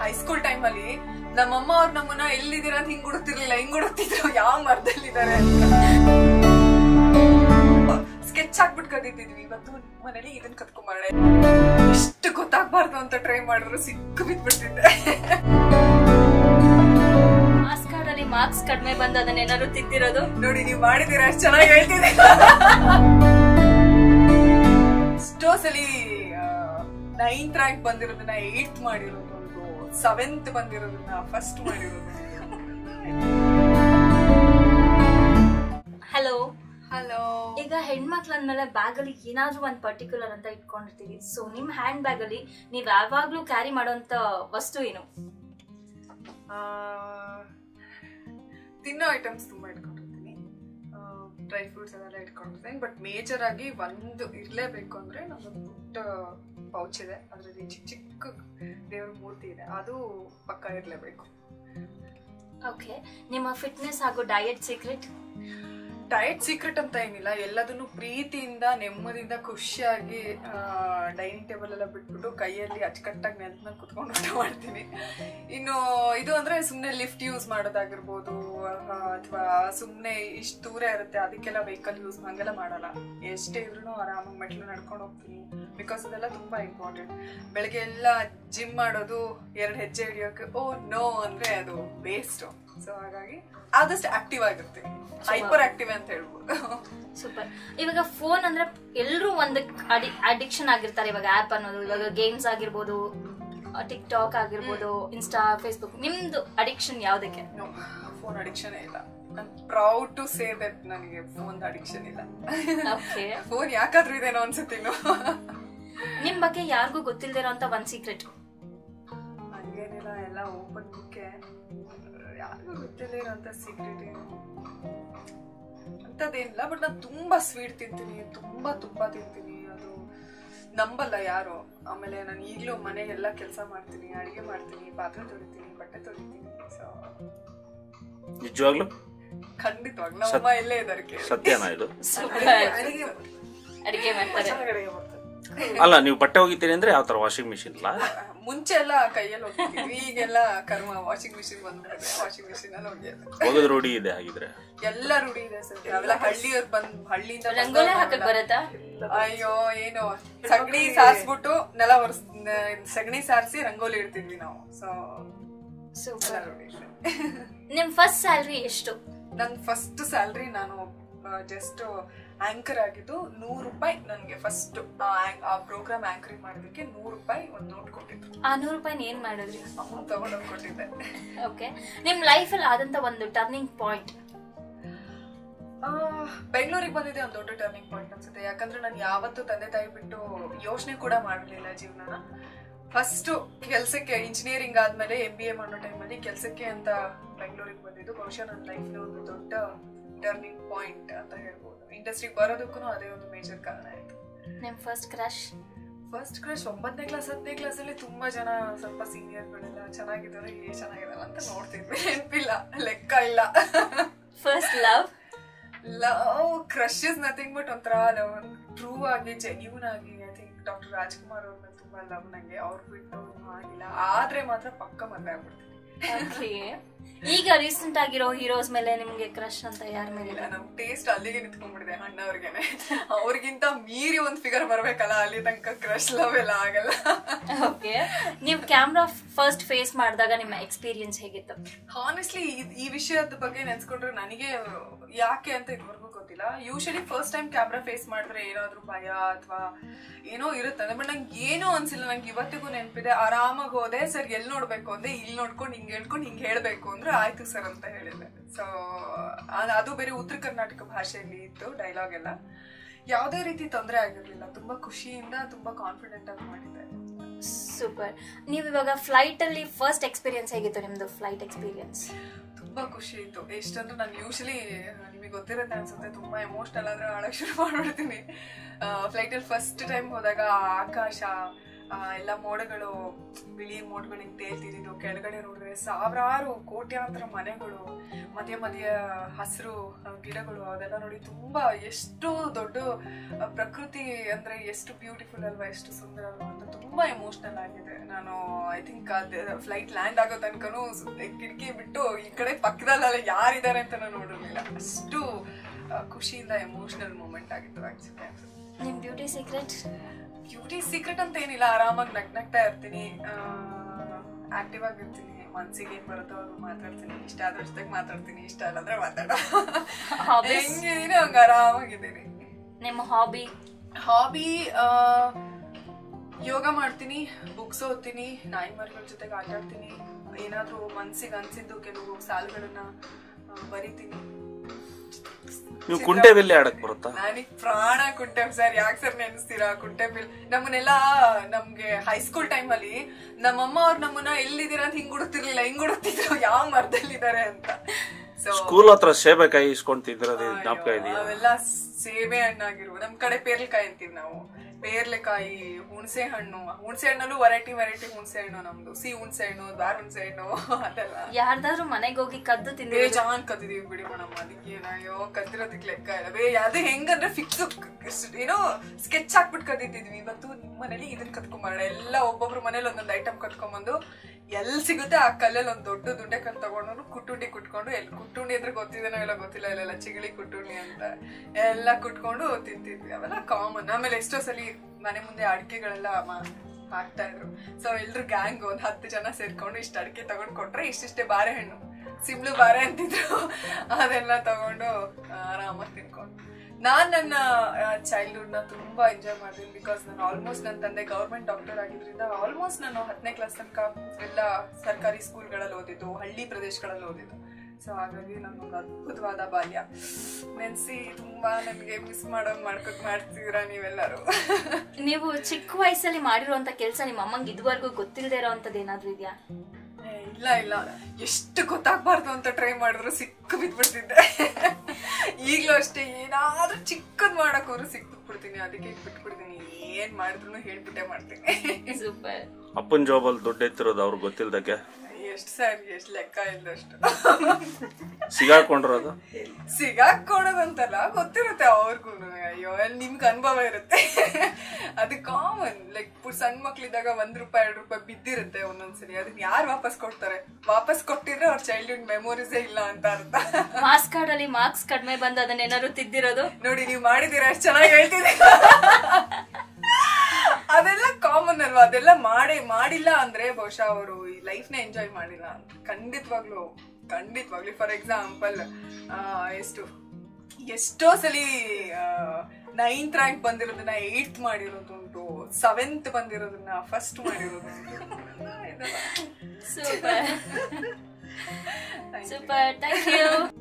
High school time ಅಲ್ಲಿ ನಮ್ಮಮ್ಮ ಅವ್ರ ನಮ್ಮನ್ನ ಎಲ್ಲಿದ್ದೀರಾ ಅಂತ ಹಿಂಗ್ ಹುಡುಕ್ತಿರ್ಲಿಲ್ಲ ಹಿಂಗ್ ಹುಡುಕ್ತಿದ್ರು ಯಾವ ಮರದಲ್ಲಿದ್ದಾರೆ ಸ್ಕೆಚ್ ಹಾಕ್ಬಿಟ್ಟು ಕದಿತಿದ್ವಿ ಇವತ್ತು ಮನೇಲಿ ಇದನ್ನ ಕತ್ಕೊಂಬಾರ ಇಷ್ಟು ಗೊತ್ತಾಗ್ಬಾರ್ದು ಅಂತ ಟ್ರೈ ಮಾಡಿದ್ರು ಸಿಕ್ಕು ಬಿದ್ಬಿಡ್ತಿದ್ದೆ ಮಾರ್ಕ್ಸ್ ಕಾರ್ಡ್ ಅಲ್ಲಿ ಮಾರ್ಕ್ಸ್ ಕಡಿಮೆ ಬಂದು ಅದನ್ನೇನಾದ್ರು ತಿದ್ದಿರೋದು ನೋಡಿ ನೀವು ಮಾಡಿದೀರ ಅಷ್ಟು ಚೆನ್ನಾಗಿ ಹೇಳ್ತಿದ್ದೀರ ಎಷ್ಟೋ ಸಲಿ ನೈನ್ತ್ ರ್ಯಾಂಕ್ ಬಂದಿರೋದನ್ನ ಏಯ್ತ್ ಮಾಡಿರೋದು ಒಂದು ಸೆವೆಂತ್ ಬಂದಿರೋದನ್ನ ಫಸ್ಟ್ ಮಾಡಿರೋದು ಹಲೋ ಹಲೋ ಈಗ ಹೆಣ್ಮಕ್ಳು ಅಂದ್ಮೇಲೆ ಬ್ಯಾಗ್ ಅಲ್ಲಿ ಏನಾದ್ರೂ ಒಂದ್ ಪರ್ಟಿಕ್ಯುಲರ್ ಅಂತ ಇಟ್ಕೊಂಡಿರ್ತೀವಿ ಸೊ ನಿಮ್ ಹ್ಯಾಂಡ್ ಬ್ಯಾಗ್ ಅಲ್ಲಿ ನೀವ್ ಯಾವಾಗ್ಲೂ ಕ್ಯಾರಿ ಮಾಡೋಂತ ವಸ್ತು ಏನು ತಿನ್ನೋ ಐಟಮ್ಸ್ ತುಂಬಾ ಇಟ್ಕೊಂಡಿರ್ತೀನಿ ಡ್ರೈ ಫ್ರೂಟ್ಸ್ ಅದೆಲ್ಲ ಇಟ್ಕೊಂಡಿರ್ತೀನಿ ಬಟ್ ಮೇಜರ್ ಆಗಿ ಒಂದು ಇರ್ಲೇಬೇಕು ಅಂದ್ರೆ ನಮ್ಮದು ಪುಟ್ಟ ಪೌಚ್ ಇದೆ ಅದರಲ್ಲಿ ಚಿಕ್ಕ ಚಿಕ್ಕ ದೇವ್ರ ಮೂರ್ತಿ ಇದೆ ಅದು ಪಕ್ಕ ಇರ್ಲೇಬೇಕು ಓಕೆ ನಿಮ್ಮ ಫಿಟ್ನೆಸ್ ಹಾಗೂ ಡಯಟ್ ಸೀಕ್ರೆಟ್ ಡಯಟ್ ಸೀಕ್ರೆಟ್ ಅಂತ ಏನಿಲ್ಲ ಎಲ್ಲದನ್ನು ಪ್ರೀತಿಯಿಂದ ನೆಮ್ಮದಿಯಿಂದ ಖುಷಿಯಾಗಿ ಡೈನಿಂಗ್ ಟೇಬಲ್ ಎಲ್ಲ ಬಿಟ್ಬಿಟ್ಟು ಕೈಯಲ್ಲಿ ಅಚ್ಚುಕಟ್ಟಾಗಿ ನೆಲದ ಮೇಲೆ ಕುತ್ಕೊಂಡು ಊಟ ಮಾಡ್ತೀನಿ ಇನ್ನು ಇದು ಅಂದ್ರೆ ಸುಮ್ಮನೆ ಲಿಫ್ಟ್ ಯೂಸ್ ಮಾಡೋದಾಗಿರ್ಬೋದು ಅಥವಾ ಸುಮ್ಮನೆ ಇಷ್ಟು ದೂರ ಇರುತ್ತೆ ಅದಕ್ಕೆಲ್ಲ ವೆಹಿಕಲ್ ಯೂಸ್ ಹಂಗೆಲ್ಲ ಮಾಡಲ್ಲ ಎಷ್ಟೇ ಇದ್ರೂ ಆರಾಮಾಗಿ ಮೆಟ್ಲು ನಡ್ಕೊಂಡು ಹೋಗ್ತೀನಿ ಬಿಕಾಸ್ ಅದೆಲ್ಲ ತುಂಬಾ ಇಂಪಾರ್ಟೆಂಟ್ ಬೆಳಗ್ಗೆ ಎಲ್ಲ ಜಿಮ್ ಮಾಡೋದು ಎರಡು ಹೆಜ್ಜೆ ಹಿಡಿಯೋಕೆ ಓ ನೋ ಅಂದ್ರೆ ಅದು ವೇಸ್ಟ್ ಸೊ ಹಾಗಾಗಿ ಆದಷ್ಟು ಆಕ್ಟಿವ್ ಆಗಿರ್ತೀನಿ ಹೈಪರ್ ಆಕ್ಟಿವ್ ಅಂತ ಹೇಳ್ಬೋದು ಸೂಪರ್ ಇವಾಗ ಫೋನ್ ಅಂದ್ರೆ ಎಲ್ರು ಒಂದು ಅಡಿಕ್ಷನ್ ಆಗಿರ್ತಾರೆ ಇವಾಗ ಆಪ್ ಅನ್ನೋದು ಇವಾಗ ಗೇಮ್ಸ್ ಆಗಿರ್ಬೋದು ಟಿಕ್ ಟಾಕ್ ಆಗಿರ್ಬೋದು ಇನ್ಸ್ಟಾ ಫೇಸ್ಬುಕ್ ನಿಮ್ದು ಅಡಿಕ್ಷನ್ ಯಾವ್ದಕ್ಕೆ ಫೋನ್ ಅಡಿಕ್ಷನ್ ಇಲ್ಲ ನಾನು ಪ್ರೌಡ್ ಟು ಸೇ ದಟ್ ನನಗೆ ಫೋನ್ ಅಡಿಕ್ಷನ್ ಇಲ್ಲ ಓಕೆ ಫೋನ್ ಯಾಕಾದ್ರೂ ಇದೇನೋ ಅನ್ಸುತ್ತೀನು ನಿಮ್ ಬಗ್ಗೆ ಯಾರಿಗೂ ಗೊತ್ತಿಲ್ದಿರೋ ಅಂತ ಒಂದ್ ಸೀಕ್ರೆಟ್ ಹಂಗೇನಿಲ್ಲ ಎಲ್ಲ ಓಪನ್ ಬುಕ್ಕೆ ಯಾರಿಗೂ ಗೊತ್ತಿಲ್ಲ ಇರೋಂಥ ಸೀಕ್ರೆಟ್ ಏನು ಅಂಥದ್ದೇನಿಲ್ಲ ಬಟ್ ನಾನು ತುಂಬಾ ಸ್ವೀಟ್ ತಿಂತೀನಿ ತುಂಬಾ ತುಪ್ಪ ತಿಂತೀನಿ ಅದು ನಂಬಲ್ಲ ಯಾರು ಆಮೇಲೆ ನಾನು ಈಗಲೂ ಮನೆಗೆಲ್ಲ ಕೆಲಸ ಮಾಡ್ತೀನಿ ಅಡಿಗೆ ಮಾಡ್ತೀನಿ ಪಾತ್ರೆ ತೊಳಿತೀನಿ ಬಟ್ಟೆ ತೊಳಿತೀನಿ ಸೊ ನಿಜವಾಗ್ಲು ಖಂಡಿತವಾಗಿ ನಮ್ಮಮ್ಮ ಎಲ್ಲೇ ಇದ್ದಾರೆ ಕೇಳಿ ಸತ್ಯನಾ ಇದು ಅಡಿಗೆ ಅಡಿಗೆ ಮಾಡ್ತಾರೆ ಚೆನ್ನಾಗಿ ಅಡಿಗೆ ಮಾಡ್ತಾರೆ ಅಲ್ಲ ನೀವು ಬಟ್ಟೆ ಹೋಗಿತೀರಿ ಅಂದ್ರೆ ಯಾವ ತರ ವಾಷಿಂಗ್ ಮಿಷಿನ್ ಇಲ್ಲ ಮುಂಚೆ ಎಲ್ಲ ಕೈಯಲ್ಲಿ ಹೋಗ್ತಿದ್ವಿ ಈಗೆಲ್ಲ ಕರ್ಮ ವಾಷಿಂಗ್ ಮಿಷಿನ್ ಬಂದ್ಬಿಟ್ಟಿದೆ ವಾಷಿಂಗ್ ಮಿಷಿನ್ ಅಲ್ಲಿ ಹೋಗಿ ಹೋಗೋದ್ ರೂಢಿ ಇದೆ ಹಾಗಿದ್ರೆ ಎಲ್ಲ ರೂಢಿ ಇದೆ ಸರ್ ನಾವೆಲ್ಲ ಹಳ್ಳಿಯವ್ರು ಬಂದ್ ಹಳ್ಳಿಯಿಂದ ರಂಗೋಲಿ ಬಂದವ್ರು ಹಾಕಕ್ ಬರತ್ತಾ ಅಯ್ಯೋ ಏನು ಸಗಣಿ ಸಾರಿಸ್ಬಿಟ್ಟು ನೆಲ ಒರೆಸ್ ಸಗಣಿ ಸಾರಿಸಿ ರಂಗೋಲಿ ಇಡ್ತಿದ್ವಿ ನಾವು ಸೊ ಸೂಪರ್ ರೂಢಿ ಇದೆ. ನಿಮ್ ಫಸ್ಟ್ ಸ್ಯಾಲ್ರಿ ಎಷ್ಟು ನನ್ ಫಸ್ಟ್ ಸ್ಯಾಲ್ರಿ ನಾನು ಜಸ್ಟ್ ಆಂಕರ್ ಆಗಿದ್ದು ನೂರು ರೂಪಾಯಿ ನನಗೆ ಫಸ್ಟ್ ಆ ಪ್ರೋಗ್ರಾಮ್ ಆಂಕರಿಂಗ್ ಮಾಡೋದಕ್ಕೆ ನೂರು ರೂಪಾಯಿ ಒಂದು ನೋಟ್ ಕೊಟ್ಟಿದ್ರು ಆ ನೂರು ರೂಪಾಯಿ ಏನ್ ಮಾಡಿದ್ರಿ ಅಮೌಂಟ್ ತಗೊಂಡೋಗಿ ಕೊಟ್ಟಿದ್ದೆ ಓಕೆ ನಿಮ್ ಲೈಫ್ ಅಲ್ಲಿ ಆದಂತ ಒಂದು ಟರ್ನಿಂಗ್ ಪಾಯಿಂಟ್ ಬೆಂಗಳೂರಿಗೆ ಬಂದಿದೆ ಒಂದು ದೊಡ್ಡ ಟರ್ನಿಂಗ್ ಪಾಯಿಂಟ್ ಅನ್ಸುತ್ತೆ ಯಾಕಂದ್ರೆ ನಾನು ಯಾವತ್ತೂ ತಂದೆ ತಾಯಿ ಬಿಟ್ಟು ಯೋಚನೆ ಕೂಡ ಮಾಡಲಿಲ್ಲ ಜೀವನನ ಫಸ್ಟ್ ಕೆಲಸಕ್ಕೆ ಇಂಜಿನಿಯರಿಂಗ್ ಆದ್ಮೇಲೆ ಎಂ ಬಿ ಎ ಮಾಡೋ ಟೈಮಲ್ಲಿ ಕೆಲಸಕ್ಕೆ ಅಂತ ಬೆಂಗಳೂರಿಗೆ ಬಂದಿದ್ದು ಬಹುಶಃ ನನ್ನ ಲೈಫ್ನ ಒಂದು ದೊಡ್ಡ ಟರ್ನಿಂಗ್ ಪಾಯಿಂಟ್ ಅಂತ ಹೇಳ್ಬೋದು ಇಂಡಸ್ಟ್ರಿಗೆ ಬರೋದಕ್ಕೂ ಅದೇ ಒಂದು ಮೇಜರ್ ಕಾರಣ ಆಯ್ತು ನಿಮ್ ಫಸ್ಟ್ ಕ್ರಶ್ ಫಸ್ಟ್ ಕ್ರಶ್ ಒಂಬತ್ತನೇ ಕ್ಲಾಸ್ ಹತ್ತನೇ ಕ್ಲಾಸಲ್ಲಿ ತುಂಬಾ ಜನ ಸ್ವಲ್ಪ ಸೀನಿಯರ್ಗಳೆಲ್ಲ ಚೆನ್ನಾಗಿದ್ದಾರೆ ಏ ಚೆನ್ನಾಗಿದ್ದಾರೆ ಅಂತ ನೋಡ್ತಿದ್ವಿ ನೆನಪಿಲ್ಲ ಲೆಕ್ಕ ಇಲ್ಲ first love love crush is nothing but ಒಂಥರ ಲವ್ ಟ್ರೂ ಆಗಿ ಜೆನ್ಯೂನ್ ಆಗಿ ಐ ಥಿಂಕ್ ಡಾಕ್ಟರ್ ರಾಜ್ಕುಮಾರ್ ಅವ್ರ ಮೇಲೆ ತುಂಬಾ ಲವ್ ನಂಗೆ ಅವ್ರು ಬಿಟ್ಟು ಏನೂ ಆಗಿಲ್ಲ ಆದ್ರೆ ಮಾತ್ರ ಪಕ್ಕ ಮದ್ವೆ ಆಗ್ಬಿಡ್ತೀನಿ ಓಕೆ ಈಗ ರೀಸೆಂಟ್ ಆಗಿರೋ ಹೀರೋಸ್ ಮೇಲೆ ನಿಮ್ಗೆ ಕ್ರಶ್ ಅಂತ ಯಾರ ಮೇಲೆ ಇಲ್ಲ ನಮ್ ಟೇಸ್ಟ್ ಅಲ್ಲಿಗೆ ನಿಂತ್ಕೊಂಡ್ಬಿಡಿದೆ ಅಣ್ಣವ್ರಿಗೆನೆ ಅವ್ರಿಗಿಂತ ಮೀರಿ ಒಂದ್ ಫಿಗರ್ ಬರ್ಬೇಕಲ್ಲ ಅಲ್ಲಿ ತನಕ ಕ್ರಶ್ ಲವ್ ಎಲ್ಲ ಆಗಲ್ಲ ಓಕೆ ನೀವು ಕ್ಯಾಮ್ರಾ ಫಸ್ಟ್ ಫೇಸ್ ಮಾಡಿದಾಗ ನಿಮ್ಮ ಎಕ್ಸ್ಪೀರಿಯನ್ಸ್ ಹೇಗಿತ್ತು ಹಾನೆಸ್ಟ್ಲಿ ಈ ವಿಷಯದ ಬಗ್ಗೆ ನೆನ್ಸ್ಕೊಂಡ್ರೆ ನನಗೆ ಯಾಕೆ ಅಂತ ಇದುವರೆಗೂ ಗೊತ್ತಿಲ್ಲ usually first time camera face ಮಾಡಿದ್ರೆ ಏನಾದ್ರೂ ಭಯ ಅಥವಾ ಏನೋ ಇರುತ್ತೆ ಬಟ್ ನಂಗೆ ಏನೂ ಅನ್ಸಿಲ್ಲ ನಂಗೆ ಇವತ್ತಿಗೂ ನೆನಪಿದೆ ಆರಾಮಾಗಿ ಹೋದೆ ಸರ್ ಎಲ್ಲಿ ನೋಡ್ಬೇಕು ಅಂದೆ ಇಲ್ಲಿ ನೋಡ್ಕೊಂಡು ಹಿಂಗೆ ಹೇಳ್ಕೊಂಡು ಹಿಂಗೆ ಹೇಳ್ಬೇಕು ಅಂದ್ರೆ ಆಯ್ತು ಸರ್ ಅಂತ ಹೇಳಿದೆ ಸೊ ಅದು ಬೇರೆ ಉತ್ತರ ಕರ್ನಾಟಕ ಭಾಷೆಯಲ್ಲಿ ಇತ್ತು ಡೈಲಾಗ್ ಎಲ್ಲ ಯಾವುದೇ ರೀತಿ ತೊಂದರೆ ಆಗಿರ್ಲಿಲ್ಲ ತುಂಬಾ ಖುಷಿಯಿಂದ ತುಂಬಾ ಕಾನ್ಫಿಡೆಂಟ್ ಆಗಿ ಮಾಡಿದ್ದೆ ಸೂಪರ್ ನೀವು ಇವಾಗ ಫ್ಲೈಟ್ ಅಲ್ಲಿ ಫಸ್ಟ್ ಎಕ್ಸ್ಪೀರಿಯನ್ಸ್ ಹೇಗಿತ್ತು ನಿಮ್ದು ಫ್ಲೈಟ್ ಎಕ್ಸ್ಪೀರಿಯನ್ಸ್ ತುಂಬಾ ಖುಷಿ ಇತ್ತು ಎಷ್ಟಂದ್ರೆ ನಾನು ಯೂಶಲಿ ನಿಮಗೆ ಗೊತ್ತಿರುತ್ತೆ ಅನ್ಸುತ್ತೆ ತುಂಬಾ ಎಮೋಷನಲ್ ಆದ್ರೆ ಆಳಕ್ ಶುರು ಮಾಡ್ಬಿಡ್ತೀನಿ ಫ್ಲೈಟ್ ಅಲ್ಲಿ ಫಸ್ಟ್ ಟೈಮ್ ಹೋದಾಗ ಆ ಆಕಾಶ ಆ, ಎಲ್ಲ ಮೋಡಗಳು ಬಿಳಿ ಮೋಡಗಳು ಹಿಂಗ್ ತೇಲ್ತಿದ್ದು ಕೆಳಗಡೆ ನೋಡಿದ್ರೆ ಸಾವಿರಾರು ಕೋಟ್ಯಾಂತರ ಮನೆಗಳು ಮಧ್ಯ ಮಧ್ಯ ಹಸಿರು ಗಿಡಗಳು ಅದೆಲ್ಲ ನೋಡಿ ತುಂಬಾ ಎಷ್ಟು ದೊಡ್ಡ ಆ, ಪ್ರಕೃತಿ ಅಂದ್ರೆ ಎಷ್ಟು ಬ್ಯೂಟಿಫುಲ್ ಅಲ್ವಾ ಎಷ್ಟು ಸುಂದರ ಅಲ್ವಾ ಅಂತ ತುಂಬಾ ಎಮೋಷನಲ್ ಆಗಿದೆ ನಾನು ಐ ಥಿಂಕ್ ಫ್ಲೈಟ್ ಲ್ಯಾಂಡ್ ಆಗೋ ತನಕನೂ ಸು- ಕಿಟಕಿ ಬಿಟ್ಟು ಈ ಕಡೆ ಪಕ್ಕದಲ್ಲೆಲ್ಲ ಯಾರಿದ್ದಾರೆ ಅಂತ ನಾನು ನೋಡಿರ್ಲಿಲ್ಲ ಅಷ್ಟು ಆ, ಖುಷಿಯಿಂದ ಎಮೋಷನಲ್ ಮೂಮೆಂಟ್ ಆಗಿತ್ತು ಆಕ್ಚುಲಿ ನಿಮ್ ಬ್ಯೂಟಿ ಸೀಕ್ರೆಟ್ ಬ್ಯೂಟಿ ಸೀಕ್ರೆಟ್ ಅಂತ ಏನಿಲ್ಲ ಆರಾಮಾಗಿ ನಗ್ ನಗ್ತಾ ಇರ್ತೀನಿ ಆಕ್ಟಿವ್ ಆಗಿರ್ತೀನಿ ಮನ್ಸಿಗೆ ಏನ್ ಬರುತ್ತೋ ಅದು ಮಾತಾಡ್ತೀನಿ ಇಷ್ಟ ಆದ್ರೆ ಜೊತೆಗೆ ಮಾತಾಡ್ತೀನಿ ಇಷ್ಟ ಇಲ್ಲ ಅಂದ್ರೆ ಮಾತಾಡ Hobbies? ಹೆಂಗಿದೀನಿ ಹಂಗ ಆರಾಮಾಗಿದ್ದೀನಿ ನಿಮ್ಮ ಹಾಬಿ ಹಾಬಿ ಯೋಗ ಮಾಡ್ತೀನಿ ಬುಕ್ಸ್ ಓದ್ತೀನಿ ನಾಯಿ ಮರಿಗಳ ಜೊತೆಗೆ ಆಟ ಆಡ್ತೀನಿ ಏನಾದ್ರೂ ಮನ್ಸಿಗೆ ಅನ್ಸಿದ್ದು ಕೆಲವು ಸಾಲುಗಳನ್ನ ಆ, ಬರಿತೀನಿ ನೀವು ಕುಂಟೆಬೆಲ್ಲಿ ಆಡಕ್ ಬರುತ್ತಾ ನನಗ್ ಪ್ರಾಣ ಕುಂಟೆ ಸರ್ ಯಾಕೆ ಸರ್ ನೆನೆಸ್ತೀರಾ ಕುಂಟೆ ಬಿಲ್ ನಮ್ಮನ್ನೆಲ್ಲ ನಮ್ಗೆ ಹೈಸ್ಕೂಲ್ ಟೈಮ್ ಅಲ್ಲಿ ನಮ್ಮಮ್ಮ ಅವ್ರು ನಮ್ಮನ್ನ ಎಲ್ಲಿದ್ದೀರಾ ಅಂತ ಹಿಂಗ್ ಹುಡುಕ್ತಿರ್ಲಿಲ್ಲ ಹಿಂಗ್ ಹುಡುಕ್ತಿದ್ರು ಯಾವ ಮರದಲ್ಲಿದ್ದಾರೆ ಅಂತ ಸೊ ಸ್ಕೂಲ್ ಹತ್ರ ಸೇಬೆಕಾಯಿ ಇಸ್ಕೊಂತಿದ್ರದು ಜ್ಞಾಪಕ ಇದೆಯಾ ಅವೆಲ್ಲ ಸೇಬೆ ಹಣ್ಣಾಗಿರುವ ನಮ್ ಕಡೆ ಪೇರ್ಲೆಕಾಯಿ ಅಂತೀವಿ ನಾವು ಪೇರ್ಲೆಕಾಯಿ ಹುಣಸೆ ಹಣ್ಣು ಹುಣಸೆ ಹಣ್ಣಲ್ಲೂ ವೆರೈಟಿ ವೆರೈಟಿ ಹುಣಸೆ ಹಣ್ಣು ನಮ್ದು ಸಿಹಿ ಹುಣಸೆ ಹಣ್ಣು ದ್ವಾರ ಹುಣಸೆ ಹಣ್ಣು ಅದೆಲ್ಲ ಯಾರ್ದಾದ್ರು ಮನೆಗೆ ಹೋಗಿ ಕದ್ದು ತಿಂದ್ರೆ ಬೇಜಾನ್ ಕದ್ದಿದೀವಿ ಬಿಡಿ ಮೇಡಮ್ ಅದಕ್ಕೆ ಅಯ್ಯೋ ಕದ್ದಿರೋದಕ್ಕೆ ಲೆಕ್ಕ ಇಲ್ಲ ಬೇ ಅದು ಹೆಂಗಂದ್ರೆ ಫಿಕ್ಸ್ ಏನೋ ಸ್ಕೆಚ್ ಹಾಕ್ಬಿಟ್ಟು ಕದ್ದಿದ್ವಿ ಇವತ್ತು ನಿಮ್ ಮನೇಲಿ ಇದನ್ನ ಕತ್ಕೊಂಬರೋಣ ಎಲ್ಲ ಒಬ್ಬೊಬ್ರು ಮನೇಲಿ ಒಂದೊಂದು ಐಟಮ್ ಕತ್ಕೊಂಬಂದು ಎಲ್ಲಿ ಸಿಗುತ್ತೆ ಆ ಕಲ್ಲಲ್ಲಿ ಒಂದು ದೊಡ್ಡ ದುಂಡೆ ಕಲ್ ತಗೊಂಡು ಕುಟ್ಟುಂಡಿ ಕುಟ್ಕೊಂಡು ಎಲ್ಲಿ ಕುಟ್ಟುಂಡಿ ಅಂದ್ರೆ ಗೊತ್ತಿದೇನೋ ಎಲ್ಲ ಗೊತ್ತಿಲ್ಲ ಇಲ್ಲೆಲ್ಲ ಚಿಗಳಿ ಕುಟ್ಟುಂಡಿ ಅಂತ ಎಲ್ಲ ಕುಟ್ಕೊಂಡು ತಿಂತಿದ್ವಿ ಅವೆಲ್ಲ ಕಾಮನ್ ಆಮೇಲೆ ಎಷ್ಟೋ ಸಲ ಮನೆ ಮುಂದೆ ಅಡಿಕೆಗಳೆಲ್ಲ ಹಾಕ್ತಾ ಇದ್ರು ಸೊ ಎಲ್ರು ಗ್ಯಾಂಗ್ ಒಂದ್ ಹತ್ತು ಜನ ಸೇರ್ಕೊಂಡು ಇಷ್ಟ ಅಡಿಕೆ ತಗೊಂಡ್ ಕೊಟ್ರೆ ಇಷ್ಟಿಷ್ಟೇ ಬಾರೆಹಣ್ಣು ಸಿಮ್ಲು ಬಾರೆ ಅಂತಿದ್ರು ಅದೆಲ್ಲ ತಗೊಂಡು ಆರಾಮಾಗಿ ತಿನ್ಕೊಂಡು ನಾನ್ ನನ್ನ ಚೈಲ್ಡ್ಹುಡ್ ನ ತುಂಬಾ ಎಂಜಾಯ್ ಮಾಡಿದ್ದೀನಿ ಬಿಕಾಸ್ ನಾನು ಆಲ್ಮೋಸ್ಟ್ ನನ್ನ ತಂದೆ ಗೌರ್ಮೆಂಟ್ ಡಾಕ್ಟರ್ ಆಗಿದ್ರಿಂದ ಆಲ್ಮೋಸ್ಟ್ ನಾನು ಹತ್ತನೇ ಕ್ಲಾಸ್ ತನಕ ಎಲ್ಲ ಸರ್ಕಾರಿ ಸ್ಕೂಲ್ಗಳಲ್ಲಿ ಓದಿದ್ದು ಹಳ್ಳಿ ಪ್ರದೇಶಗಳಲ್ಲಿ ಓದಿದ್ದು ಸೊ ಹಾಗಾಗಿ ನನ್ಗೊಂದು ಅದ್ಭುತವಾದ ಬಾಲ್ಯ ನೆನ್ಸಿ ತುಂಬಾ ನನಗೆ ಮಿಸ್ ಮಾಡೋಂಗ್ ಮಾಡ್ಕೊತ್ ಮಾಡ್ತಿದ್ದೀರಾ ನೀವೆಲ್ಲರೂ ನೀವು ಚಿಕ್ಕ ವಯಸ್ಸಲ್ಲಿ ಮಾಡಿರುವಂತ ಕೆಲಸ ನಿಮ್ಮ ಅಮ್ಮಂಗೆ ಇದುವರೆಗೂ ಗೊತ್ತಿಲ್ಲದೆ ಇರೋಂಥದ್ದು ಏನಾದ್ರೂ ಇದೆಯಾ ಏ, ಇಲ್ಲ ಇಲ್ಲ ಎಷ್ಟು ಗೊತ್ತಾಗ್ಬಾರ್ದು ಅಂತ ಟ್ರೈ ಮಾಡಿದ್ರು ಸಿಕ್ಕು ಬಿದ್ಬಿಡ್ತಿದ್ದೆ ಈಗ್ಲೂ ಅಷ್ಟೇ ಏನಾದ್ರೂ ಚಿಕ್ಕದ್ ಮಾಡಕ್ ಹೋದ್ರು ಸಿಕ್ ಬಿಟ್ಬಿಡ್ತೀನಿ ಅದಕ್ಕೆ ಬಿಟ್ಬಿಡ್ತೀನಿ ಏನ್ ಮಾಡಿದ್ರು ಹೇಳ್ಬಿಟ್ಟೆ ಮಾಡ್ತೀನಿ ಸೂಪರ್ ಅಪ್ಪನ ಜಾಬಲ್ಲಿ ದುಡ್ಡು ಎತ್ತಿರೋದು ಅವ್ರಿಗೆ ಗೊತ್ತಿಲ್ದಕ್ಕೆ ಎಷ್ಟ್ ಸರ್ ಎಷ್ಟ್ ಲೆಕ್ಕ ಇಲ್ಲದಷ್ಟು ಸಿಗಾಕೊಂಡಿರೋದು ಸಿಗಾಕೊಡೋದಂತಲ್ಲ ಗೊತ್ತಿರುತ್ತೆ ಅವ್ರಿಗೂ ಅಯ್ಯೋ ನಿಮ್ಗೆ ಅನುಭವ ಇರುತ್ತೆ ಅದು ಕಾಮನ್ ಲೈಕ್ ಸಣ್ಣ ಮಕ್ಳಿದ್ದಾಗ ಒಂದ್ ರೂಪಾಯಿ ಎರಡು ರೂಪಾಯಿ ಬಿದ್ದಿರುತ್ತೆ ಒಂದೊಂದ್ಸರಿ ಅದನ್ನ ಯಾರು ವಾಪಸ್ ಕೊಡ್ತಾರೆ ವಾಪಸ್ ಕೊಟ್ಟಿದ್ರೆ ಅವ್ರ ಚೈಲ್ಡ್ಹುಡ್ ಮೆಮೊರೀಸೇ ಇಲ್ಲ ಅಂತ ಅರ್ಥ ಮಾರ್ಕ್ಸ್ ಕಾರ್ಡ್ ಅಲ್ಲಿ ಮಾರ್ಕ್ಸ್ ಕಡಿಮೆ ಬಂದು ಅದನ್ನ ಏನಾದ್ರು ತಿದ್ದಿರೋದು ನೋಡಿ ನೀವು ಮಾಡಿದೀರಾ ಎಷ್ಟು ಚೆನ್ನಾಗಿ ಹೇಳ್ತಿದ್ದೀರಾ ಅದೆಲ್ಲ ಕಾಮನ್ ಅಲ್ವಾ ಅದೆಲ್ಲ ಮಾಡಿ ಮಾಡಿಲ್ಲ ಅಂದ್ರೆ ಬಹುಶಃ ಅವರು ಈ ಲೈಫ್ ನ ಎಂಜಾಯ್ ಮಾಡಿಲ್ಲ ಅಂತ ಖಂಡಿತವಾಗ್ಲು ಖಂಡಿತವಾಗ್ಲಿ ಫಾರ್ ಎಕ್ಸಾಂಪಲ್ ಎಷ್ಟು ಎಷ್ಟೋ ಸಲಿ ನೈನ್ತ್ ರ್ಯಾಂಕ್ ಬಂದಿರೋದನ್ನ ಏಯ್ತ್ ಮಾಡಿರೋದುಂಟು ಸೆವೆಂತ್ ಬಂದಿರೋದನ್ನ ಫಸ್ಟ್ ಮಾಡಿರೋದುಂಟು ಇದೆಲ್ಲ ಸೂಪರ್ ಸೂಪರ್ ಥ್ಯಾಂಕ್ ಯು